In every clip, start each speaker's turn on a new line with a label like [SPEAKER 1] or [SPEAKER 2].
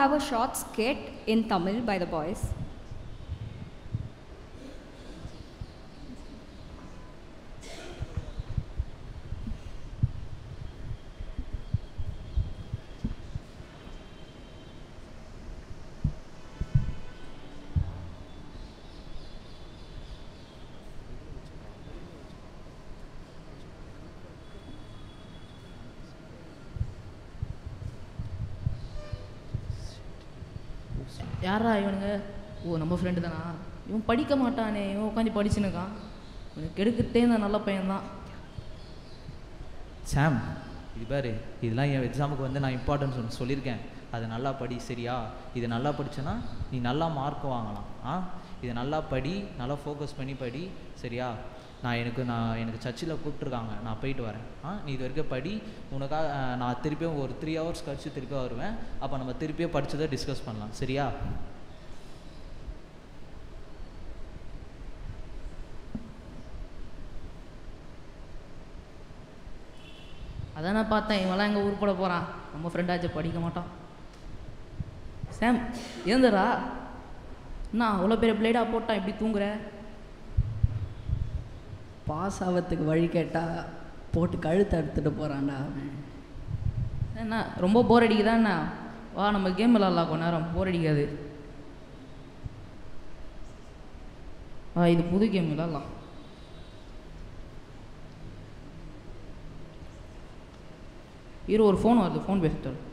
[SPEAKER 1] have a short skit in Tamil by the boys.
[SPEAKER 2] யாரா இவனுங்க ஓ நம்ம ஃப்ரெண்டு தானா இவன் படிக்க மாட்டானே இவன் உட்காந்து படிச்சுன்னு இருக்கான் இவனுக்கு கெடுக்கிறதே இந்த நல்ல பையன்தான்
[SPEAKER 3] சாம் இது பாரு இதெல்லாம் என் எக்ஸாமுக்கு வந்து நான் இம்பார்ட்டன்ஸ் ஒன்று சொல்லியிருக்கேன் அது நல்லா படி சரியா இது நல்லா படிச்சேன்னா நீ நல்லா மார்க் வாங்கலாம் ஆ இதை நல்லா படி நல்லா ஃபோக்கஸ் பண்ணி படி சரியா நான் எனக்கு நான் எனக்கு சர்ச்சில் கூப்பிட்ருக்காங்க நான் போயிட்டு வரேன் ஆ நீ இது வரைக்கும் படி உனக்காக அஹ், நான் திருப்பியும் ஒரு த்ரீ ஹவர்ஸ் கழிச்சு திருப்பி வருவேன் அப்போ நம்ம திருப்பியும் படிச்சதை டிஸ்கஸ் பண்ணலாம் சரியா
[SPEAKER 2] அதான் நான் பார்த்தேன் இவன்லாம் எங்கள் ஊர் போட போகிறான் நம்ம ஃப்ரெண்டாச்சும் படிக்க மாட்டான் சாம் ஏந்தரா என்ன அவ்வளோ பெரிய பிளேடாக போட்டான் இப்படி தூங்குற
[SPEAKER 4] பாஸ் ஆகிறதுக்கு வழி கேட்டால் போட்டு கழுத்தை எடுத்துட்டு போகிறான்டா அவன்
[SPEAKER 2] என்ன ரொம்ப போர் அடிக்குதா என்ன வா நம்ம கேம் விளாட்லாம் கொஞ்ச நேரம் போர் அடிக்காது ஆ இது புது கேம் விளாட்லாம் இரு ஒரு ஃபோன் வருது ஃபோன் பேசிட்டு வரு.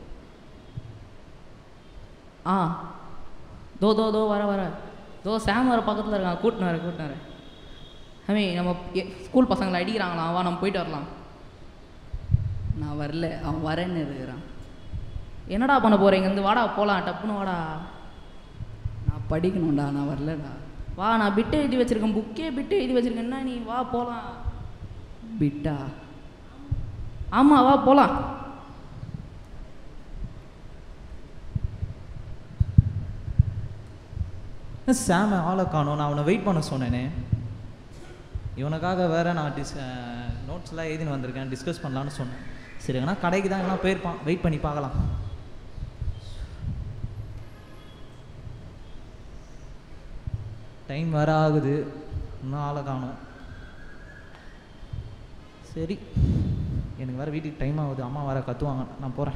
[SPEAKER 2] ஆ தோ தோ தோ வர வர தோ சாம் வர பக்கத்தில் இருக்கான் கூட்டினு வர கூட்டினு வர ஹமி நம்ம எ- ஸ்கூல் பசங்களை அடிக்கிறாங்களா வா நம்ம போயிட்டு வரலாம்
[SPEAKER 4] நான் வரல அவன் வரேன்னு இருக்கிறான்
[SPEAKER 2] என்னடா பண்ண போகிறீங்க இருந்து வாடா போகலாம் டப்புன்னு வாடா
[SPEAKER 4] நான் படிக்கணும்டா நான் வரலடா
[SPEAKER 2] வா நான் பிட்டு எழுதி வச்சிருக்கேன் புக்கே பிட்டு எழுதி வச்சிருக்கேன் என்ன நீ வா போகலாம்
[SPEAKER 4] பிட்டா
[SPEAKER 2] ஆமாம் வா போகலாம்
[SPEAKER 3] சாம் ஆளை காணோம் நான் அவனை வெயிட் பண்ண சொன்னேனே இவனுக்காக வேற நான் டிஸ் நோட்ஸ்லாம் எழுதின்னு வந்திருக்கேன் டிஸ்கஸ் பண்ணலான்னு சொன்னேன் சரி எங்கன்னா கடைக்கு தான் எங்கன்னா போயிருப்பான் வெயிட் பண்ணி பார்க்கலாம் டைம் வேற ஆகுது இன்னும் ஆளை காணோம் சரி எனக்கு வேற வீட்டுக்கு டைம் ஆகுது அம்மா வேற கத்துவாங்க நான் போகிறேன்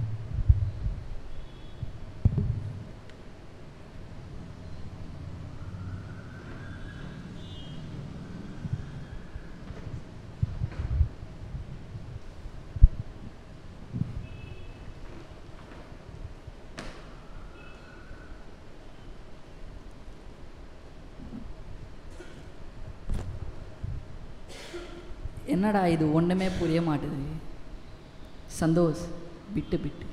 [SPEAKER 4] என்னடா இது ஒன்றுமே புரிய மாட்டுது சந்தோஷ் பிட்டு பிட்டு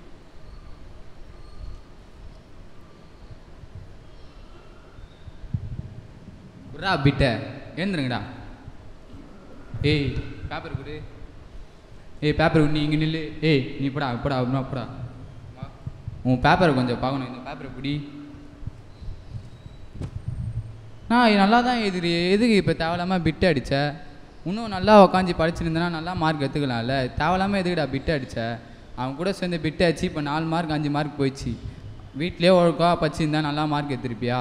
[SPEAKER 5] குர்ரா பிட்ட எழுந்துருங்கடா ஏய் பேப்பர் கொடு ஏய் பேப்பர் நீ இங்கே நில்லு ஏய் நீ போடா போடா அப்புறம் போடா வா. உன் பேப்பரை கொஞ்சம் பார்க்கணும் இந்த பேப்பரை பிடி ஆ இது நல்லா தான் எதிரி எதுக்கு இப்போ தேவையில்லாமல் பிட்டு அடிச்ச இன்னும் நல்லா உக்காந்து படிச்சிருந்தேன்னா நல்லா மார்க் எடுத்துக்கலாம்ல தேவையில்லாமல் எதுக்குடா பிட்டு அடிச்ச அவன் கூட சேர்ந்து பிட்டு அடிச்சு இப்போ நாலு மார்க் அஞ்சு மார்க் போயிடுச்சு வீட்லேயே ஒழுக்கா படிச்சிருந்தா நல்லா மார்க் எடுத்திருப்பியா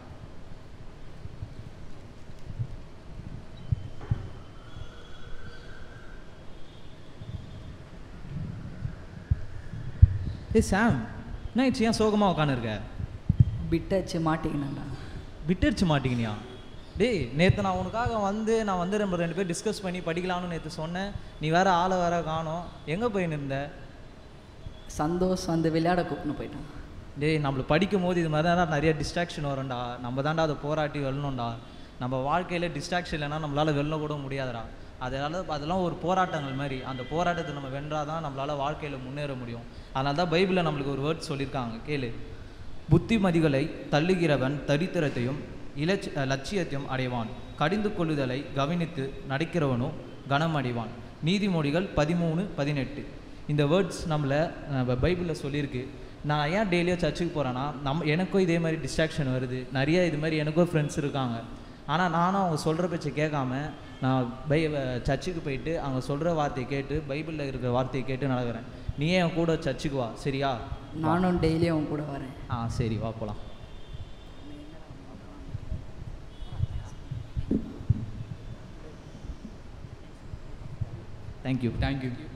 [SPEAKER 3] ஏய் சாம் என்ன ஆயிடுச்சு ஏன் சோகமாக உட்காந்துருக்க
[SPEAKER 4] பிட்டச்சு மாட்டிக்கினேன்டா
[SPEAKER 3] விட்டுருச்சு மாட்டீங்கனியா டேய் நேற்று நான் உனக்காக வந்து நான் வந்து நம்ம ரெண்டு பேர் டிஸ்கஸ் பண்ணி படிக்கலாம்னு நேற்று சொன்னேன் நீ வேற ஆளை வேற காணோம் எங்கே போயின்னு இருந்த
[SPEAKER 4] சந்தோஷ் வந்து விளையாட கூப்பிட்டு போயிட்டான்
[SPEAKER 3] டேய் நம்மள படிக்கும் போது இது மாதிரி தான் நிறைய டிஸ்ட்ராக்ஷன் வரும்டா நம்ம தான்டா அதை போராட்டி வெல்லணும்டா நம்ம வாழ்க்கையில் டிஸ்ட்ராக்ஷன் இல்லைன்னா நம்மளால் வெல்ல கூட முடியாதுடா அதனால அதெல்லாம் ஒரு போராட்டங்கள் மாதிரி அந்த போராட்டத்தை நம்ம வென்றாதான் நம்மளால் வாழ்க்கையில் முன்னேற முடியும் அதனால தான் பைபிளில் நம்மளுக்கு ஒரு வேர்ட் சொல்லியிருக்காங்க கேளு புத்திமதிகளை தள்ளுகிறவன் தரித்திரத்தையும் இலட்சி அஹ் லட்சியத்தையும் அடைவான் கடிந்து கொள்ளுதலை கவனித்து நடக்கிறவனோ கனம் அடைவான் நீதிமொழிகள் பதிமூணு பதினெட்டு இந்த வேர்ட்ஸ் நம்மளை நம்ம பைபிளில் சொல்லியிருக்கு நான் ஏன் டெய்லியும் சர்ச்சுக்கு போகிறேன்னா நம்ம எனக்கும் இதே மாதிரி டிஸ்ட்ராக்ஷன் வருது நிறைய இது மாதிரி எனக்கும் ஃப்ரெண்ட்ஸ் இருக்காங்க ஆனால் நானும் அவங்க சொல்கிற பேச்சை கேட்காம நான் பை சர்ச்சுக்கு போயிட்டு அவங்க சொல்கிற வார்த்தையை கேட்டு பைபிளில் இருக்கிற வார்த்தையை கேட்டு நடக்கிறேன் நீயே என் கூட சர்ச்சுக்கு வா சரியா
[SPEAKER 4] நானும் டெய்லியும் அவன் கூட வரேன்
[SPEAKER 3] ஆ சரி வா போகலாம் தேங்க்யூ
[SPEAKER 5] தேங்க்யூ